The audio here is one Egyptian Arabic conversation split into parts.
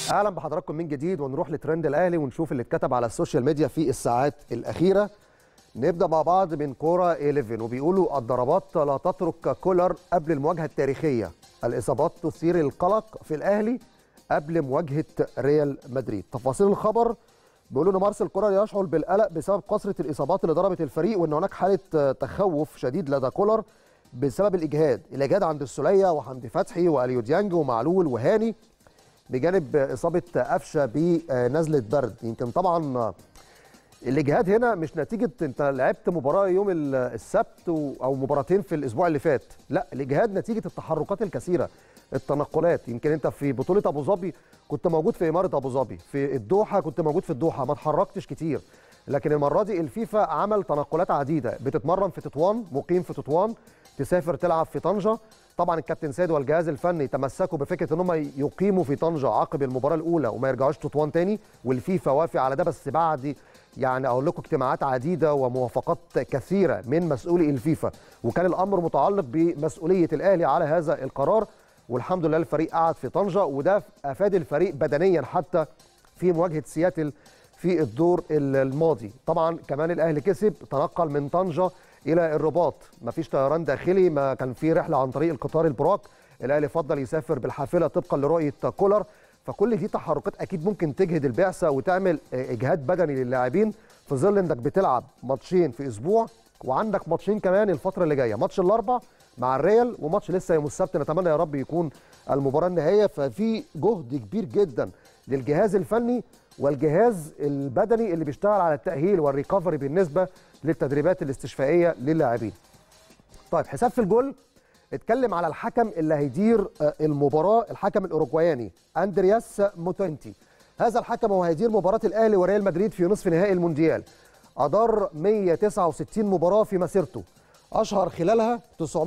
اهلا بحضراتكم من جديد ونروح لترند الاهلي ونشوف اللي اتكتب على السوشيال ميديا في الساعات الاخيره نبدا مع بعض من كوره 11 وبيقولوا الضربات لا تترك كولر قبل المواجهه التاريخيه الاصابات تثير القلق في الاهلي قبل مواجهه ريال مدريد تفاصيل الخبر بيقولوا ان مارسيل كولر يشعر بالقلق بسبب كثره الاصابات اللي ضربت الفريق وان هناك حاله تخوف شديد لدى كولر بسبب الاجهاد الاجهاد عند السوليه وحمدي فتحي واليو ديانج ومعلول وهاني بجانب اصابه قفشه بنزله برد يمكن طبعا الاجهاد هنا مش نتيجه انت لعبت مباراه يوم السبت او مباراتين في الاسبوع اللي فات لا الاجهاد نتيجه التحركات الكثيره التنقلات يمكن انت في بطوله ابو ظبي كنت موجود في اماره ابو ظبي في الدوحه كنت موجود في الدوحه ما اتحركتش كتير لكن المره دي الفيفا عمل تنقلات عديده بتتمرن في تطوان مقيم في تطوان تسافر تلعب في طنجه طبعا الكابتن سيد والجهاز الفني تمسكوا بفكره ان هم يقيموا في طنجه عقب المباراه الاولى وما يرجعوش تطوان تاني والفيفا وافق على ده بس بعد يعني اقول لكم اجتماعات عديده وموافقات كثيره من مسؤولي الفيفا وكان الامر متعلق بمسؤوليه الاهلي على هذا القرار والحمد لله الفريق قعد في طنجه وده افاد الفريق بدنيا حتى في مواجهه سياتل في الدور الماضي طبعا كمان الاهلي كسب تنقل من طنجه الى الرباط مفيش طيران داخلي ما كان في رحله عن طريق القطار البراق الاهلي فضل يسافر بالحافله طبقا لرؤيه كولر فكل دي تحركات اكيد ممكن تجهد البعثه وتعمل اجهاد بدني للاعبين في ظل انك بتلعب ماتشين في اسبوع وعندك ماتشين كمان الفتره اللي جايه ماتش الاربع مع الريال وماتش لسه يوم السبت نتمنى يا رب يكون المباراه النهائيه ففي جهد كبير جدا للجهاز الفني والجهاز البدني اللي بيشتغل على التاهيل والريكفري بالنسبه للتدريبات الاستشفائيه للاعبين. طيب حساب في الجول اتكلم على الحكم اللي هيدير المباراه الحكم الاوروجواياني اندرياس موتنتي. هذا الحكم هو هيدير مباراه الاهلي وريال مدريد في نصف نهائي المونديال. ادار 169 مباراه في مسيرته. اشهر خلالها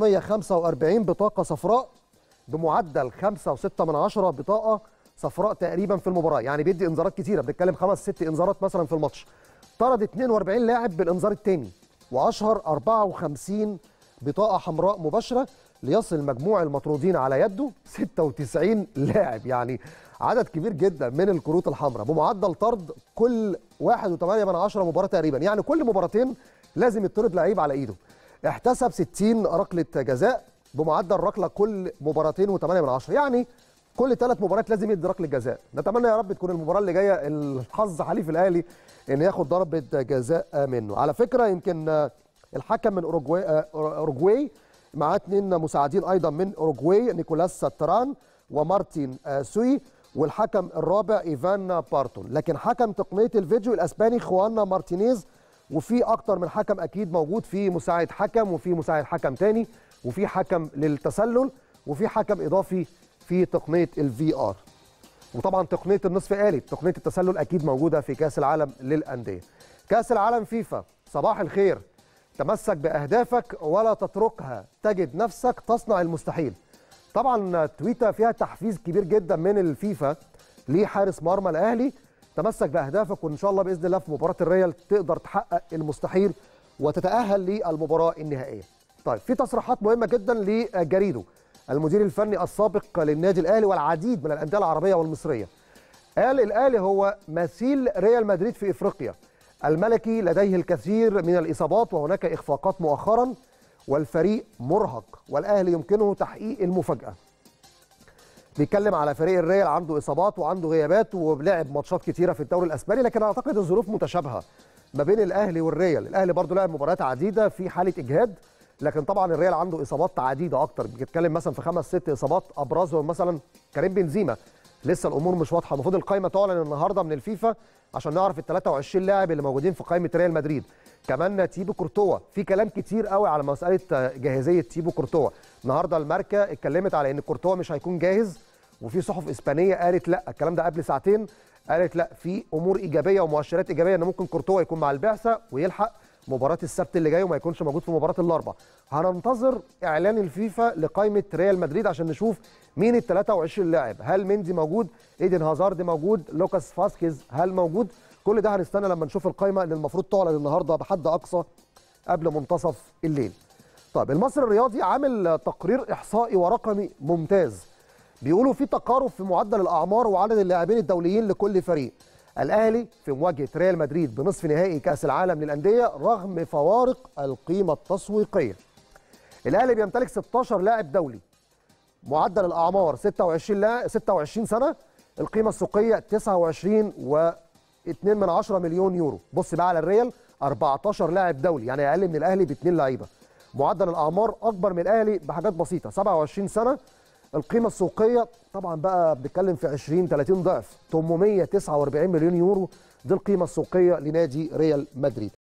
945 بطاقه صفراء بمعدل 5.6 من عشرة بطاقه صفراء تقريبا في المباراه يعني بيدي انذارات كتيره بنتكلم خمس ست انذارات مثلا في الماتش طرد 42 لاعب بالانذار الثاني واشهر 54 بطاقه حمراء مباشره ليصل مجموع المطرودين على يده 96 لاعب يعني عدد كبير جدا من الكروت الحمراء بمعدل طرد كل 1.8 من عشرة مباراه تقريبا يعني كل مباراتين لازم يطرد لعيب على ايده احتسب 60 ركله جزاء بمعدل ركله كل مباراتين و8 من عشرة يعني كل ثلاث مباريات لازم يدي ركله جزاء نتمنى يا رب تكون المباراه اللي جايه الحظ حليف الاهلي ان ياخد ضربه جزاء منه على فكره يمكن الحكم من اوروجواي اوروجواي معاه اثنين مساعدين ايضا من اوروجواي نيكولاس ساتران ومارتين سوي والحكم الرابع ايفان بارتون لكن حكم تقنيه الفيديو الاسباني خوانا مارتينيز وفي اكتر من حكم اكيد موجود في مساعد حكم وفي مساعد حكم تاني وفي حكم للتسلل وفي حكم اضافي في تقنيه الفي ار وطبعا تقنيه النصف آلي تقنيه التسلل اكيد موجوده في كاس العالم للانديه كاس العالم فيفا صباح الخير تمسك باهدافك ولا تتركها تجد نفسك تصنع المستحيل طبعا تويته فيها تحفيز كبير جدا من الفيفا لحارس مرمى الاهلي تمسك باهدافك وان شاء الله باذن الله في مباراه الريال تقدر تحقق المستحيل وتتاهل للمباراه النهائيه طيب في تصريحات مهمه جدا لجريدو المدير الفني السابق للنادي الاهلي والعديد من الانديه العربيه والمصريه قال الاهلي هو مثيل ريال مدريد في افريقيا الملكي لديه الكثير من الاصابات وهناك اخفاقات مؤخرا والفريق مرهق والاهلي يمكنه تحقيق المفاجاه بيتكلم على فريق الريال عنده اصابات وعنده غيابات ولعب ماتشات كتيره في الدوري الاسباني لكن اعتقد الظروف متشابهه ما بين الاهلي والريال الاهلي برضه لعب مباريات عديده في حاله اجهاد لكن طبعا الريال عنده اصابات عديده اكتر بيتكلم مثلا في خمس ست اصابات ابرزهم مثلا كريم بنزيما لسه الامور مش واضحه المفروض القائمه تعلن النهارده من الفيفا عشان نعرف ال 23 لاعب اللي موجودين في قائمه ريال مدريد كمان تيبو كورتوا في كلام كتير قوي على مساله جاهزيه تيبو كورتوا النهارده الماركه اتكلمت على ان كورتوا مش هيكون جاهز وفي صحف اسبانيه قالت لا الكلام ده قبل ساعتين قالت لا في امور ايجابيه ومؤشرات ايجابيه ان ممكن كورتوا يكون مع البعثه ويلحق مباراه السبت اللي جاي وما يكونش موجود في مباراه الاربع هننتظر اعلان الفيفا لقائمه ريال مدريد عشان نشوف مين ال 23 لاعب هل مندي موجود ايدن هازارد موجود لوكاس فاسكيز هل موجود كل ده هنستنى لما نشوف القائمه اللي المفروض تعلن النهارده بحد اقصى قبل منتصف الليل طيب المصري الرياضي عامل تقرير احصائي ورقمي ممتاز بيقولوا في تقارب في معدل الاعمار وعدد اللاعبين الدوليين لكل فريق الاهلي في مواجهه ريال مدريد بنصف نهائي كاس العالم للانديه رغم فوارق القيمه التسويقيه الاهلي بيمتلك 16 لاعب دولي معدل الاعمار 26 لا 26 سنه القيمه السوقيه 29 و 2 من 10 مليون يورو بص بقى على الريال 14 لاعب دولي يعني اقل من الاهلي باثنين لعيبه معدل الاعمار اكبر من الاهلي بحاجات بسيطه 27 سنه القيمه السوقيه طبعا بقى بنتكلم في 20 30 ضعف 849 مليون يورو دي القيمه السوقيه لنادي ريال مدريد